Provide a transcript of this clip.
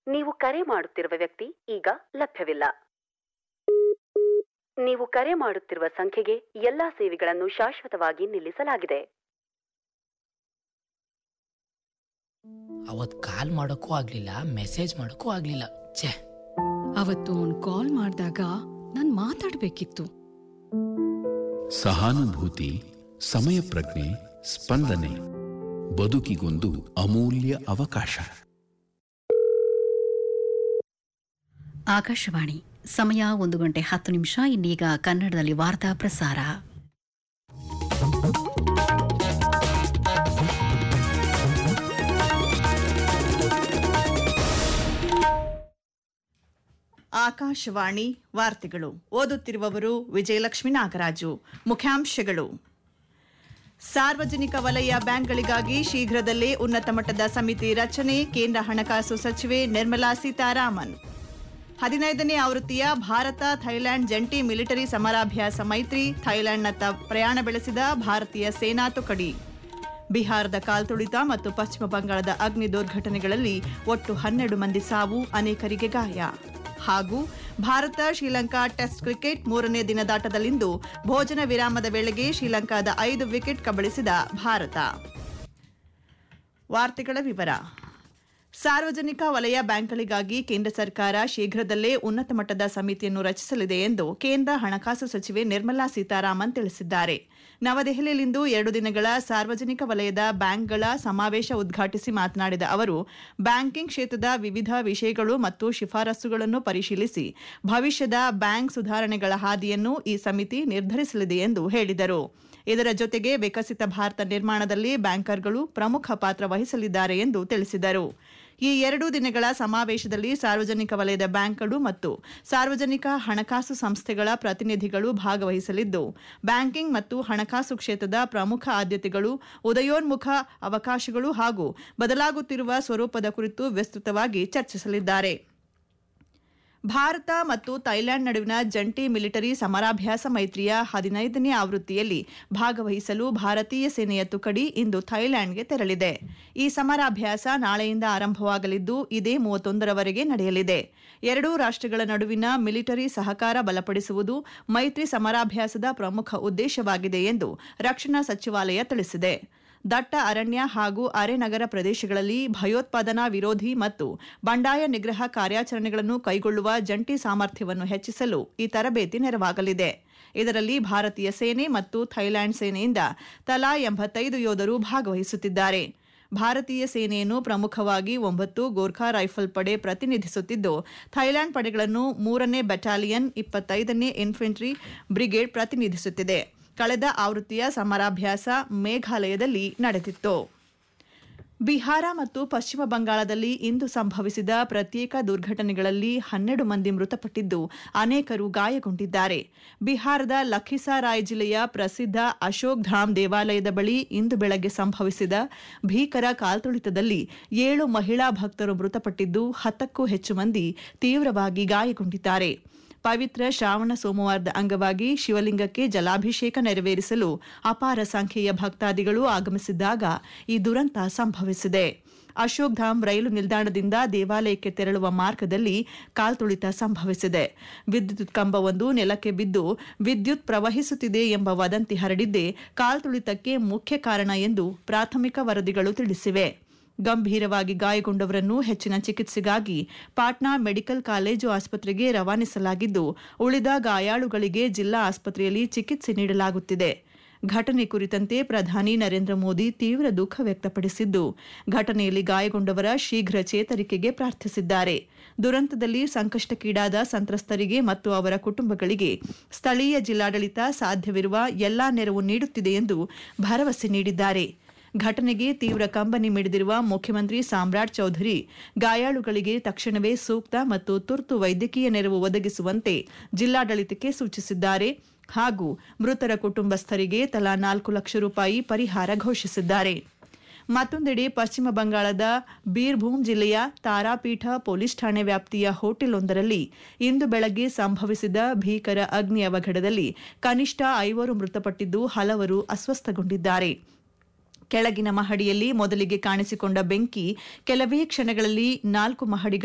ನೀವು ಕರೆ ಮಾಡುತ್ತಿರುವ ವ್ಯಕ್ತಿ ಈಗ ಲಭ್ಯವಿಲ್ಲ ನೀವು ಕರೆ ಮಾಡುತ್ತಿರುವ ಸಂಖ್ಯೆಗೆ ಎಲ್ಲಾ ಸೇವೆಗಳನ್ನು ಶಾಶ್ವತವಾಗಿ ನಿಲ್ಲಿಸಲಾಗಿದೆ ಅವತ್ ಕಾಲ್ ಮಾಡೋಕ್ಕೂ ಆಗ್ಲಿಲ್ಲ ಮೆಸೇಜ್ ಮಾಡೋಕ್ಕೂ ಆಗ್ಲಿಲ್ಲ ಛೇ ಅವತ್ತು ಅವ್ನ್ ಕಾಲ್ ಮಾಡಿದಾಗ ನಾನ್ ಮಾತಾಡ್ಬೇಕಿತ್ತು ಸಹಾನುಭೂತಿ ಸಮಯ ಪ್ರಜ್ಞೆ ಸ್ಪಂದನೆ ಬದುಕಿಗೊಂದು ಅಮೂಲ್ಯ ಅವಕಾಶ ಆಕಾಶವಾಣಿ ಸಮಯ ಒಂದು ಗಂಟೆ ಹತ್ತು ನಿಮಿಷ ಇನ್ನೀಗ ಕನ್ನಡದಲ್ಲಿ ವಾರ್ತಾ ಪ್ರಸಾರ ಆಕಾಶವಾಣಿ ವಾರ್ತೆಗಳು ಓದುತ್ತಿರುವವರು ವಿಜಯಲಕ್ಷ್ಮಿ ನಾಗರಾಜು ಮುಖ್ಯಾಂಶಗಳು ಸಾರ್ವಜನಿಕ ವಲಯ ಬ್ಯಾಂಕ್ಗಳಿಗಾಗಿ ಶೀಘ್ರದಲ್ಲೇ ಉನ್ನತ ಮಟ್ಟದ ಸಮಿತಿ ರಚನೆ ಕೇಂದ್ರ ಹಣಕಾಸು ಸಚಿವೆ ನಿರ್ಮಲಾ ಸೀತಾರಾಮನ್ ಹದಿನೈದನೇ ಆವೃತ್ತಿಯ ಭಾರತ ಥೈಲ್ಯಾಂಡ್ ಜಂಟಿ ಮಿಲಿಟರಿ ಸಮರಾಭ್ಯಾಸ ಮೈತ್ರಿ ಥೈಲ್ಯಾಂಡ್ನತ್ತ ಪ್ರಯಾಣ ಬೆಳೆಸಿದ ಭಾರತೀಯ ಸೇನಾ ತುಕಡಿ ಬಿಹಾರದ ಕಾಲ್ತುಳಿತ ಮತ್ತು ಪಶ್ಚಿಮ ಬಂಗಾಳದ ಅಗ್ನಿ ದುರ್ಘಟನೆಗಳಲ್ಲಿ ಒಟ್ಟು ಹನ್ನೆರಡು ಮಂದಿ ಸಾವು ಅನೇಕರಿಗೆ ಗಾಯ ಹಾಗೂ ಭಾರತ ಶ್ರೀಲಂಕಾ ಟೆಸ್ಟ್ ಕ್ರಿಕೆಟ್ ಮೂರನೇ ದಿನದಾಟದಲ್ಲಿಂದು ಭೋಜನ ವಿರಾಮದ ವೇಳೆಗೆ ಶ್ರೀಲಂಕಾದ ಐದು ವಿಕೆಟ್ ಕಬಳಿಸಿದ ಭಾರತ ವಾರ್ತೆಗಳ ವಿವರ ಸಾರ್ವಜನಿಕ ವಲಯ ಬ್ಯಾಂಕ್ಗಳಿಗಾಗಿ ಕೇಂದ್ರ ಸರ್ಕಾರ ಶೀಘ್ರದಲ್ಲೇ ಉನ್ನತ ಮಟ್ಟದ ಸಮಿತಿಯನ್ನು ರಚಿಸಲಿದೆ ಎಂದು ಕೇಂದ್ರ ಹಣಕಾಸು ಸಚಿವೆ ನಿರ್ಮಲಾ ಸೀತಾರಾಮನ್ ತಿಳಿಸಿದ್ದಾರೆ ನವದೆಹಲಿಯಲ್ಲಿಂದು ಎರಡು ದಿನಗಳ ಸಾರ್ವಜನಿಕ ವಲಯದ ಬ್ಯಾಂಕ್ಗಳ ಸಮಾವೇಶ ಉದ್ಘಾಟಿಸಿ ಮಾತನಾಡಿದ ಅವರು ಬ್ಯಾಂಕಿಂಗ್ ಕ್ಷೇತ್ರದ ವಿವಿಧ ವಿಷಯಗಳು ಮತ್ತು ಶಿಫಾರಸುಗಳನ್ನು ಪರಿಶೀಲಿಸಿ ಭವಿಷ್ಯದ ಬ್ಯಾಂಕ್ ಸುಧಾರಣೆಗಳ ಹಾದಿಯನ್ನು ಈ ಸಮಿತಿ ನಿರ್ಧರಿಸಲಿದೆ ಎಂದು ಹೇಳಿದರು ಇದರ ಜೊತೆಗೆ ವಿಕಸಿತ ಭಾರತ ನಿರ್ಮಾಣದಲ್ಲಿ ಬ್ಯಾಂಕರ್ಗಳು ಪ್ರಮುಖ ಪಾತ್ರ ವಹಿಸಲಿದ್ದಾರೆ ಎಂದು ತಿಳಿಸಿದರು ಈ ಎರಡು ದಿನಗಳ ಸಮಾವೇಶದಲ್ಲಿ ಸಾರ್ವಜನಿಕ ವಲಯದ ಬ್ಯಾಂಕ್ಗಳು ಮತ್ತು ಸಾರ್ವಜನಿಕ ಹಣಕಾಸು ಸಂಸ್ಥೆಗಳ ಪ್ರತಿನಿಧಿಗಳು ಭಾಗವಹಿಸಲಿದ್ದು ಬ್ಯಾಂಕಿಂಗ್ ಮತ್ತು ಹಣಕಾಸು ಕ್ಷೇತ್ರದ ಪ್ರಮುಖ ಆದ್ಯತೆಗಳು ಉದಯೋನ್ಮುಖ ಅವಕಾಶಗಳು ಹಾಗೂ ಬದಲಾಗುತ್ತಿರುವ ಸ್ವರೂಪದ ಕುರಿತು ವಿಸ್ತೃತವಾಗಿ ಚರ್ಚಿಸಲಿದ್ದಾರೆ ಭಾರತ ಮತ್ತು ಥೈಲ್ಯಾಂಡ್ ನಡುವಿನ ಜಂಟಿ ಮಿಲಿಟರಿ ಸಮರಾಭ್ಯಾಸ ಮೈತ್ರಿಯ ಹದಿನೈದನೇ ಆವೃತ್ತಿಯಲ್ಲಿ ಭಾಗವಹಿಸಲು ಭಾರತೀಯ ಸೇನೆಯ ತುಕಡಿ ಇಂದು ಥೈಲ್ಯಾಂಡ್ಗೆ ತೆರಳಿದೆ ಈ ಸಮರಾಭ್ಯಾಸ ನಾಳೆಯಿಂದ ಆರಂಭವಾಗಲಿದ್ದು ಇದೇ ಮೂವತ್ತೊಂದರವರೆಗೆ ನಡೆಯಲಿದೆ ಎರಡೂ ರಾಷ್ಟ್ರಗಳ ನಡುವಿನ ಮಿಲಿಟರಿ ಸಹಕಾರ ಬಲಪಡಿಸುವುದು ಮೈತ್ರಿ ಸಮರಾಭ್ಯಾಸದ ಪ್ರಮುಖ ಉದ್ದೇಶವಾಗಿದೆ ಎಂದು ರಕ್ಷಣಾ ಸಚಿವಾಲಯ ತಿಳಿಸಿದೆ ದಟ್ಟ ಅರಣ್ಯ ಹಾಗೂ ಅರೆನಗರ ಪ್ರದೇಶಗಳಲ್ಲಿ ಭಯೋತ್ಪಾದನಾ ವಿರೋಧಿ ಮತ್ತು ಬಂಡಾಯ ನಿಗ್ರಹ ಕಾರ್ಯಾಚರಣೆಗಳನ್ನು ಕೈಗೊಳ್ಳುವ ಜಂಟಿ ಸಾಮರ್ಥ್ಯವನ್ನು ಹೆಚ್ಚಿಸಲು ಈ ತರಬೇತಿ ನೆರವಾಗಲಿದೆ ಇದರಲ್ಲಿ ಭಾರತೀಯ ಸೇನೆ ಮತ್ತು ಥೈಲ್ಯಾಂಡ್ ಸೇನೆಯಿಂದ ತಲಾ ಎಂಬತ್ತೈದು ಯೋಧರು ಭಾಗವಹಿಸುತ್ತಿದ್ದಾರೆ ಭಾರತೀಯ ಸೇನೆಯನ್ನು ಪ್ರಮುಖವಾಗಿ ಒಂಬತ್ತು ಗೋರ್ಖಾ ರೈಫಲ್ ಪಡೆ ಪ್ರತಿನಿಧಿಸುತ್ತಿದ್ದು ಥೈಲ್ಯಾಂಡ್ ಪಡೆಗಳನ್ನು ಮೂರನೇ ಬೆಟಾಲಿಯನ್ ಇಪ್ಪತ್ತೈದನೇ ಇನ್ಫೆಂಟ್ರಿ ಬ್ರಿಗೇಡ್ ಪ್ರತಿನಿಧಿಸುತ್ತಿದೆ ಕಳೆದ ಆವೃತ್ತಿಯ ಸಮರಾಭ್ಯಾಸ ಮೇಘಾಲಯದಲ್ಲಿ ನಡೆದಿತ್ತು ಬಿಹಾರ ಮತ್ತು ಪಶ್ಚಿಮ ಬಂಗಾಳದಲ್ಲಿ ಇಂದು ಸಂಭವಿಸಿದ ಪ್ರತ್ಯೇಕ ದುರ್ಘಟನೆಗಳಲ್ಲಿ ಹನ್ನೆರಡು ಮಂದಿ ಮೃತಪಟ್ಟಿದ್ದು ಅನೇಕರು ಗಾಯಗೊಂಡಿದ್ದಾರೆ ಬಿಹಾರದ ಲಖಿಸಾರಾಯ್ ಜಿಲ್ಲೆಯ ಪ್ರಸಿದ್ಧ ಅಶೋಕ್ ಧಾಮ್ ದೇವಾಲಯದ ಬಳಿ ಇಂದು ಬೆಳಗ್ಗೆ ಸಂಭವಿಸಿದ ಭೀಕರ ಕಾಲ್ತುಳಿತದಲ್ಲಿ ಏಳು ಮಹಿಳಾ ಭಕ್ತರು ಮೃತಪಟ್ಟಿದ್ದು ಹತ್ತಕ್ಕೂ ಹೆಚ್ಚು ಮಂದಿ ತೀವ್ರವಾಗಿ ಗಾಯಗೊಂಡಿದ್ದಾರೆ ಪವಿತ್ರ ಶ್ರಾವಣ ಸೋಮವಾರದ ಅಂಗವಾಗಿ ಶಿವಲಿಂಗಕ್ಕೆ ಜಲಾಭಿಷೇಕ ನೆರವೇರಿಸಲು ಅಪಾರ ಸಂಖ್ಯೆಯ ಭಕ್ತಾದಿಗಳು ಆಗಮಿಸಿದ್ದಾಗ ಈ ದುರಂತ ಸಂಭವಿಸಿದೆ ಅಶೋಕ್ ಧಾಮ್ ರೈಲು ನಿಲ್ದಾಣದಿಂದ ದೇವಾಲಯಕ್ಕೆ ತೆರಳುವ ಮಾರ್ಗದಲ್ಲಿ ಕಾಲ್ತುಳಿತ ಸಂಭವಿಸಿದೆ ವಿದ್ಯುತ್ ಕಂಬವೊಂದು ನೆಲಕ್ಕೆ ಬಿದ್ದು ವಿದ್ಯುತ್ ಪ್ರವಹಿಸುತ್ತಿದೆ ಎಂಬ ವದಂತಿ ಹರಡಿದ್ದೇ ಕಾಲ್ತುಳಿತಕ್ಕೆ ಮುಖ್ಯ ಕಾರಣ ಎಂದು ಪ್ರಾಥಮಿಕ ವರದಿಗಳು ತಿಳಿಸಿವೆ ಗಂಭೀರವಾಗಿ ಗಾಯಗೊಂಡವರನ್ನು ಹೆಚ್ಚಿನ ಚಿಕಿತ್ಸೆಗಾಗಿ ಪಾಟ್ನಾ ಮೆಡಿಕಲ್ ಕಾಲೇಜು ಆಸ್ಪತ್ರೆಗೆ ರವಾನಿಸಲಾಗಿದ್ದು ಉಳಿದ ಗಾಯಾಳುಗಳಿಗೆ ಜಿಲ್ಲಾ ಆಸ್ಪತ್ರೆಯಲ್ಲಿ ಚಿಕಿತ್ಸೆ ನೀಡಲಾಗುತ್ತಿದೆ ಘಟನೆ ಕುರಿತಂತೆ ಪ್ರಧಾನಿ ನರೇಂದ್ರ ಮೋದಿ ತೀವ್ರ ದುಃಖ ವ್ಯಕ್ತಪಡಿಸಿದ್ದು ಘಟನೆಯಲ್ಲಿ ಗಾಯಗೊಂಡವರ ಶೀಘ್ರ ಚೇತರಿಕೆಗೆ ಪ್ರಾರ್ಥಿಸಿದ್ದಾರೆ ದುರಂತದಲ್ಲಿ ಸಂಕಷ್ಟಕ್ಕೀಡಾದ ಸಂತ್ರಸ್ತರಿಗೆ ಮತ್ತು ಅವರ ಕುಟುಂಬಗಳಿಗೆ ಸ್ಥಳೀಯ ಜಿಲ್ಲಾಡಳಿತ ಸಾಧ್ಯವಿರುವ ಎಲ್ಲಾ ನೆರವು ನೀಡುತ್ತಿದೆ ಎಂದು ಭರವಸೆ ನೀಡಿದ್ದಾರೆ ಘಟನೆಗೆ ತೀವ್ರ ಕಂಬನಿ ಮಿಡಿದಿರುವ ಮುಖ್ಯಮಂತ್ರಿ ಸಾಮ್ರಾಟ್ ಚೌಧರಿ ಗಾಯಾಳುಗಳಿಗೆ ತಕ್ಷಣವೇ ಸೂಕ್ತ ಮತ್ತು ತುರ್ತು ವೈದ್ಯಕೀಯ ನೆರವು ಒದಗಿಸುವಂತೆ ಜಿಲ್ಲಾಡಳಿತಕ್ಕೆ ಸೂಚಿಸಿದ್ದಾರೆ ಹಾಗೂ ಮೃತರ ಕುಟುಂಬಸ್ಥರಿಗೆ ತಲಾ ನಾಲ್ಕು ಲಕ್ಷ ರೂಪಾಯಿ ಪರಿಹಾರ ಘೋಷಿಸಿದ್ದಾರೆ ಮತ್ತೊಂದೆಡೆ ಪಶ್ಚಿಮ ಬಂಗಾಳದ ಬೀರ್ಭೂಮ್ ಜಿಲ್ಲೆಯ ತಾರಾಪೀಠ ಪೊಲೀಸ್ ಠಾಣೆ ವ್ಯಾಪ್ತಿಯ ಹೋಟೆಲ್ವೊಂದರಲ್ಲಿ ಇಂದು ಬೆಳಗ್ಗೆ ಸಂಭವಿಸಿದ ಭೀಕರ ಅಗ್ನಿ ಅವಘಡದಲ್ಲಿ ಕನಿಷ್ಠ ಐವರು ಮೃತಪಟ್ಟಿದ್ದು ಹಲವರು ಅಸ್ವಸ್ಥಗೊಂಡಿದ್ದಾರೆ ಕೆಳಗಿನ ಮಹಡಿಯಲ್ಲಿ ಮೊದಲಿಗೆ ಕಾಣಿಸಿಕೊಂಡ ಬೆಂಕಿ ಕೆಲವೇ ಕ್ಷಣಗಳಲ್ಲಿ ನಾಲ್ಕು ಮಹಡಿಗಳ